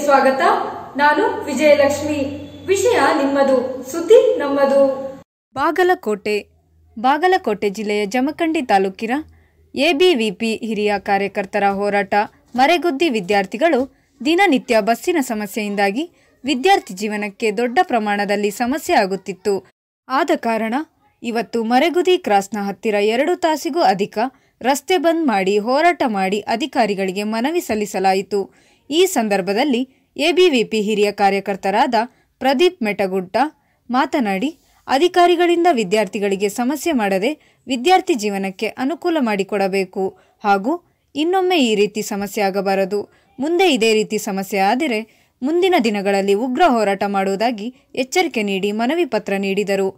ಸ್ವಾಗತ ನಾನು ವಿಜಯಲಕ್ಷ್ಮಿ ವಿಷಯ ನಿಮ್ಮದು ಸುದ್ದಿ ನಮ್ಮದು ಬಾಗಲಕೋಟೆ ಬಾಗಲಕೋಟೆ ಜಿಲ್ಲೆಯ ಜಮಖಂಡಿ ತಾಲೂಕಿನ ಎಬಿವಿಪಿ ಹಿರಿಯ ಕಾರ್ಯಕರ್ತರ ಹೋರಾಟ ಮರೆಗುದ್ದಿ ವಿದ್ಯಾರ್ಥಿಗಳು ದಿನನಿತ್ಯ ಬಸ್ಸಿನ ಸಮಸ್ಯೆಯಿಂದಾಗಿ ವಿದ್ಯಾರ್ಥಿ ಜೀವನಕ್ಕೆ ದೊಡ್ಡ ಪ್ರಮಾಣದಲ್ಲಿ ಸಮಸ್ಯೆ ಆಗುತ್ತಿತ್ತು ಆದ ಕಾರಣ ಇವತ್ತು ಮರೆಗುದಿ ಕ್ರಾಸ್ನ ಹತ್ತಿರ ಎರಡು ತಾಸಿಗೂ ಅಧಿಕ ರಸ್ತೆ ಬಂದ್ ಮಾಡಿ ಹೋರಾಟ ಮಾಡಿ ಅಧಿಕಾರಿಗಳಿಗೆ ಮನವಿ ಸಲ್ಲಿಸಲಾಯಿತು ಈ ಸಂದರ್ಭದಲ್ಲಿ ಎಬಿವಿಪಿ ಹಿರಿಯ ಕಾರ್ಯಕರ್ತರಾದ ಪ್ರದೀಪ್ ಮೆಟಗುಡ್ಡ ಮಾತನಾಡಿ ಅಧಿಕಾರಿಗಳಿಂದ ವಿದ್ಯಾರ್ಥಿಗಳಿಗೆ ಸಮಸ್ಯೆ ಮಾಡದೆ ವಿದ್ಯಾರ್ಥಿ ಜೀವನಕ್ಕೆ ಅನುಕೂಲ ಮಾಡಿಕೊಡಬೇಕು ಹಾಗೂ ಇನ್ನೊಮ್ಮೆ ಈ ರೀತಿ ಸಮಸ್ಯೆ ಆಗಬಾರದು ಮುಂದೆ ಇದೇ ರೀತಿ ಸಮಸ್ಯೆ ಆದರೆ ಮುಂದಿನ ದಿನಗಳಲ್ಲಿ ಉಗ್ರ ಹೋರಾಟ ಮಾಡುವುದಾಗಿ ಎಚ್ಚರಿಕೆ ನೀಡಿ ಮನವಿ ಪತ್ರ ನೀಡಿದರು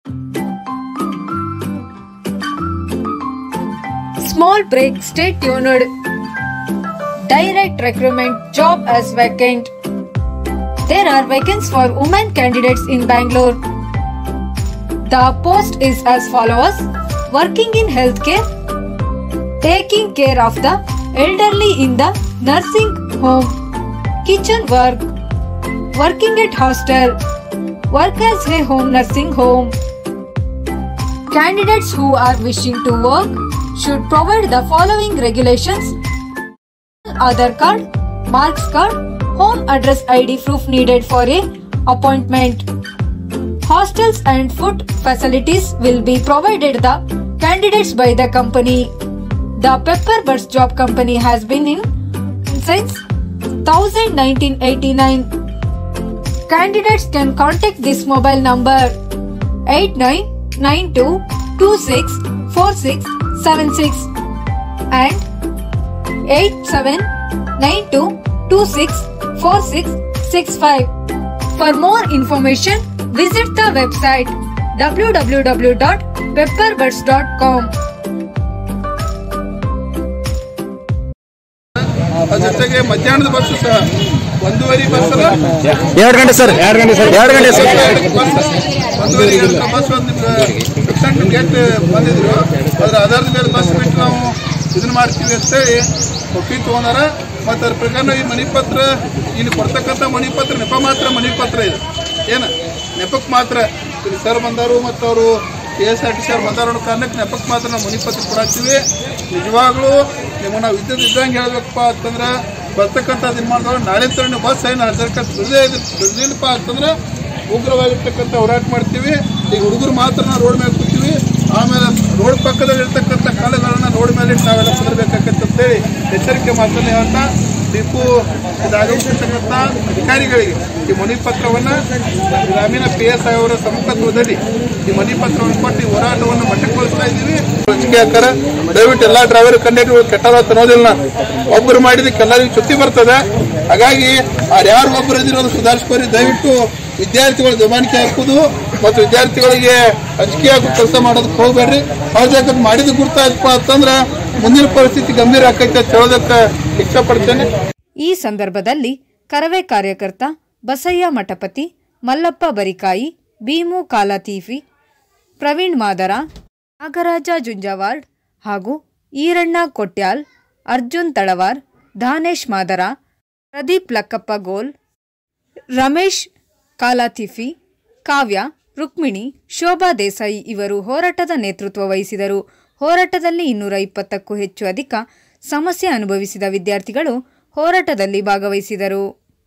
small break stay tuned direct recruitment job as vacant there are vacancies for women candidates in Bangalore The post is as follows working in healthcare, taking care of the elderly in the nursing home, kitchen work, working at hostel, work as a home nursing home. Candidates who are wishing to work should provide the following regulations Aadhaar card, marks card, home address ID proof needed for a appointment. Hostels and food facilities will be provided the candidates by the company. The Pepper Buds Job Company has been in since 1989. Candidates can contact this mobile number 8992264676 and 8792264665. For more information, visit the website www.pepperbuds.com. ಅದ್ರ ಜೊತೆಗೆ ಮಧ್ಯಾಹ್ನದ bus ಸಹ ಒಂದೂವರೆ bus ಅಲ್ಲ ಎರಡು ಗಂಟೆ sir ಎರಡು ಗಂಟೆ ಸರ್ ಎರಡು ಗಂಟೆ ಸರ್ ಒಂದೂವರೆ ಗಂಟೆ ಬಸ್ ಒಂದು ನಿಮ್ಗೆ ಫಿಕ್ಸೆಂಟ್ ಗೇಟ್ ಬಂದಿದ್ರು ಅದ್ರ ಆಧಾರದ ಮೇಲೆ ಬಸ್ ಬಿಟ್ಟು ನಾವು ಇದನ್ನ ಮಾಡ್ತೀವಿ ಅಂತೇಳಿ ಒಪ್ಪಿಗೆ ತೊಗೊಂಡಾರ ಮತ್ತು ಅದ್ರ ಪ್ರಕಾರ ಈ ಮನಿ ಪತ್ರ ಇಲ್ಲಿ ಕೊಡ್ತಕ್ಕಂಥ ಮನಿ ಪತ್ರ ನೆಪ ಮಾತ್ರ ಮನಿ ಪತ್ರ ಇದು ಏನು ನೆಪಕ್ಕೆ ಮಾತ್ರ ಇಲ್ಲಿ ಸರ್ ಬಂದಾರು ಮತ್ತು ಅವರು K S R T C ಅವ್ರು ಬಂದಾರ ಅನ್ನೋ ಕಾರಣಕ್ಕೆ ನೆಪಕ್ಕೆ ಮಾತ್ರ ನಾವು ಮನಿ ಪತ್ರ ಕೊಡಾಕ್ತೀವಿ ನಿಜವಾಗ್ಲೂ ನಿಮಗೆ ನಾವು ಇದ್ದದ್ದು ಇದ್ದಂಗೆ ಹೇಳ್ಬೇಕಪ್ಪ ಅಂತಂದ್ರೆ ಬರ್ತಕ್ಕಂಥದ್ದು ಇದು ಮಾಡಿದವ್ರು ನಾಳೆ ತರ ನೀವು ಬಸ್ ಏನು ಹಜರ್ಕತ್ ಬಿಡದೇ ಬಿಡಲಿಲ್ಲಪ್ಪ ಅಂತಂದ್ರೆ ಉಗ್ರವಾಗಿರ್ತಕ್ಕಂಥ ಹೋರಾಟ ಮಾಡ್ತೀವಿ ಈಗ ಹುಡುಗರು ಮಾತ್ರ ನಾವು ರೋಡ್ ಮೇಲೆ ಕೂತೀವಿ ಆಮೇಲೆ ರೋಡ್ ಪಕ್ಕದಲ್ಲಿ ಇರ್ತಕ್ಕಂಥ ಕಾಲುಗಳನ್ನ ರೋಡ್ ಮೇಲೆ ಇಟ್ಟು ನಾವೆಲ್ಲ ಕುದುರ್ಬೇಕಾಗತ್ತೆ ಅಂತೇಳಿ ಎಚ್ಚರಿಕೆ ಮಾತನ್ನು ಹೇಳ್ತಾ ಟಿಪ್ಪು ಇದಾಗಿರ್ತಕ್ಕಂಥ ಅಧಿಕಾರಿಗಳಿಗೆ ಈ ಮನಿ ಪತ್ರವನ್ನು ಗ್ರಾಮೀಣ ಪಿ ಎಸ್ ಐ ಅವರ ಸಮ್ಮುಖತ್ವದಲ್ಲಿ ಈ ಮನಿ ಪತ್ರವನ್ನು ಕೊಟ್ಟು ಈ ಹೋರಾಟವನ್ನು ಮಟ್ಟಕ್ಕೊಳಿಸ್ತಾ ಇದ್ದೀವಿ ಲಸಿಕೆ ಹಾಕಾರ ದಯವಿಟ್ಟು ಎಲ್ಲ ಡ್ರೈವರ್ ಕಂಡಕ್ಟರ್ಗಳು ಕೆಟ್ಟದ ತನ್ನೋದಿಲ್ಲ ನಾನು ಒಬ್ಬರು ಮಾಡಿದಕ್ಕೆ ಎಲ್ಲರಿಗೂ ಚ್ಯುತಿ ಬರ್ತದೆ ಹಾಗಾಗಿ ಯಾರು ಒಬ್ಬರು ಇದಿರೋದು ಸುಧಾರಿಸ್ಕೋರಿ ದಯವಿಟ್ಟು ವಿದ್ಯಾರ್ಥಿಗಳ ಜಮಾನಿಕೆ ಹಾಕುದು ಮತ್ತು ವಿದ್ಯಾರ್ಥಿಗಳಿಗೆ ಅಂಜಿಕೆ ಹಾಕೋ ಕೆಲಸ ಮಾಡೋದಕ್ಕೆ ಹೋಗ್ಬೇಡ್ರಿ ಅವ್ರ ಮಾಡಿದ ಗುರ್ತಾಯ್ತಪ್ಪ ಅಂತಂದ್ರೆ ಮುಂದಿನ ಪರಿಸ್ಥಿತಿ ಗಂಭೀರ ಆಕೈತೆ ಅಂತ ಹೇಳೋದಕ್ಕೆ ಇಷ್ಟಪಡ್ತೇನೆ ಈ ಸಂದರ್ಭದಲ್ಲಿ ಕರವೇ ಕಾರ್ಯಕರ್ತ ಬಸಯ್ಯ ಮಠಪತಿ ಮಲ್ಲಪ್ಪ ಬರಿಕಾಯಿ ಭೀಮು ಕಾಲಾತೀಫಿ ಪ್ರವೀಣ್ ಮಾದರ ನಾಗರಾಜ ಜುಂಜಾವಾರ್ಡ್ ಹಾಗೂ ಈರಣ್ಣ ಕೊಟ್ಯಾಲ್ ಅರ್ಜುನ್ ತಳವಾರ್ ಧಾನೇಶ್ ಮಾದರ ಪ್ರದೀಪ್ ಲಕ್ಕಪ್ಪ ಗೋಲ್ ರಮೇಶ್ ಕಾಲಾತಿಫಿ ಕಾವ್ಯ ರುಕ್ಮಿಣಿ ಶೋಭಾ ದೇಸಾಯಿ ಇವರು ಹೋರಾಟದ ನೇತೃತ್ವ ವಹಿಸಿದರು ಹೋರಾಟದಲ್ಲಿ ಇನ್ನೂರ ಇಪ್ಪತ್ತಕ್ಕೂ ಹೆಚ್ಚು ಅಧಿಕ ಸಮಸ್ಯೆ ಅನುಭವಿಸಿದ ವಿದ್ಯಾರ್ಥಿಗಳು ಹೋರಾಟದಲ್ಲಿ ಭಾಗವಹಿಸಿದರು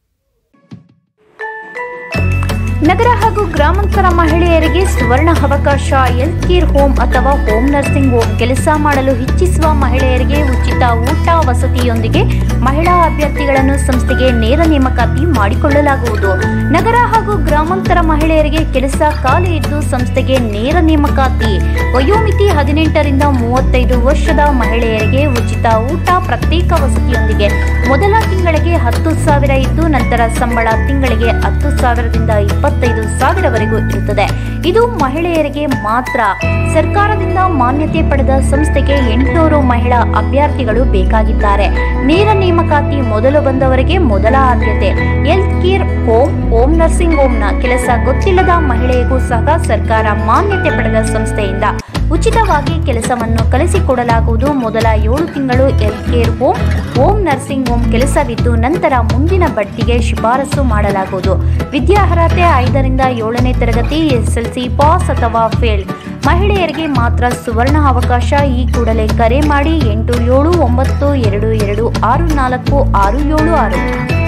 ನಗರ ಹಾಗೂ ಗ್ರಾಮಾಂತರ ಮಹಿಳೆಯರಿಗೆ ಸುವರ್ಣ ಅವಕಾಶ ಹೆಲ್ತ್ ಕೇರ್ ಹೋಮ್ ಅಥವಾ ಹೋಮ್ ನರ್ಸಿಂಗ್ ಹೋಮ್ ಕೆಲಸ ಮಾಡಲು ಇಚ್ಛಿಸುವ ಮಹಿಳೆಯರಿಗೆ ಉಚಿತ ಊಟ ವಸತಿಯೊಂದಿಗೆ ಮಹಿಳಾ ಅಭ್ಯರ್ಥಿಗಳನ್ನು ಸಂಸ್ಥೆಗೆ ನೇರ ನೇಮಕಾತಿ ಮಾಡಿಕೊಳ್ಳಲಾಗುವುದು ನಗರ ಹಾಗೂ ಗ್ರಾಮಾಂತರ ಮಹಿಳೆಯರಿಗೆ ಕೆಲಸ ಖಾಲಿ ಇದ್ದು ಸಂಸ್ಥೆಗೆ ನೇರ ನೇಮಕಾತಿ ವಯೋಮಿತಿ ಹದಿನೆಂಟರಿಂದ ಮೂವತ್ತೈದು ವರ್ಷದ ಮಹಿಳೆಯರಿಗೆ ಉಚಿತ ಊಟ ಪ್ರತ್ಯೇಕ ವಸತಿಯೊಂದಿಗೆ ಮೊದಲ ತಿಂಗಳಿಗೆ ಹತ್ತು ಸಾವಿರ ಇದ್ದು ನಂತರ ಸಂಬಳ ತಿಂಗಳಿಗೆ ಹತ್ತು ಸಾವಿರದಿಂದ ಇಪ್ಪತ್ತೈದು ಸಾವಿರವರೆಗೂ ಇರುತ್ತದೆ ಇದು ಮಹಿಳೆಯರಿಗೆ ಮಾತ್ರ ಸರ್ಕಾರದಿಂದ ಮಾನ್ಯತೆ ಪಡೆದ ಸಂಸ್ಥೆಗೆ ಎಂಟುನೂರು ಮಹಿಳಾ ಅಭ್ಯರ್ಥಿಗಳು ಬೇಕಾಗಿದ್ದಾರೆ ನೇರ ನೇಮಕಾತಿ ಮೊದಲು ಬಂದವರಿಗೆ ಮೊದಲ ಆದ್ಯತೆ health care home home nursing ಹೋಮ್ನ ಕೆಲಸ ಗೊತ್ತಿಲ್ಲದ ಮಹಿಳೆಯಗೂ ಸಹ ಸರ್ಕಾರ ಮಾನ್ಯತೆ ಪಡೆದ ಸಂಸ್ಥೆಯಿಂದ ಉಚಿತವಾಗಿ ಕೆಲಸವನ್ನು ಕಲಿಸಿಕೊಡಲಾಗುವುದು ಮೊದಲ ಏಳು ತಿಂಗಳು health care home home nursing home ಕೆಲಸವಿದ್ದು ನಂತರ ಮುಂದಿನ ಬಡ್ತಿಗೆ ಶಿಫಾರಸು ಮಾಡಲಾಗುವುದು ವಿದ್ಯಾರ್ಹತೆ ಐದರಿಂದ ಏಳನೇ ತರಗತಿ ಎಸ್ಎಲ್ಸಿ ಪಾಸ್ ಅಥವಾ ಫೇಲ್ ಮಹಿಳೆಯರಿಗೆ ಮಾತ್ರ ಸುವರ್ಣ ಅವಕಾಶ ಈ ಕೂಡಲೇ ಕರೆ ಮಾಡಿ ಎಂಟು ಏಳು ಒಂಬತ್ತು ಎರಡು ಎರಡು ಆರು ನಾಲ್ಕು ಆರು ಏಳು ಆರು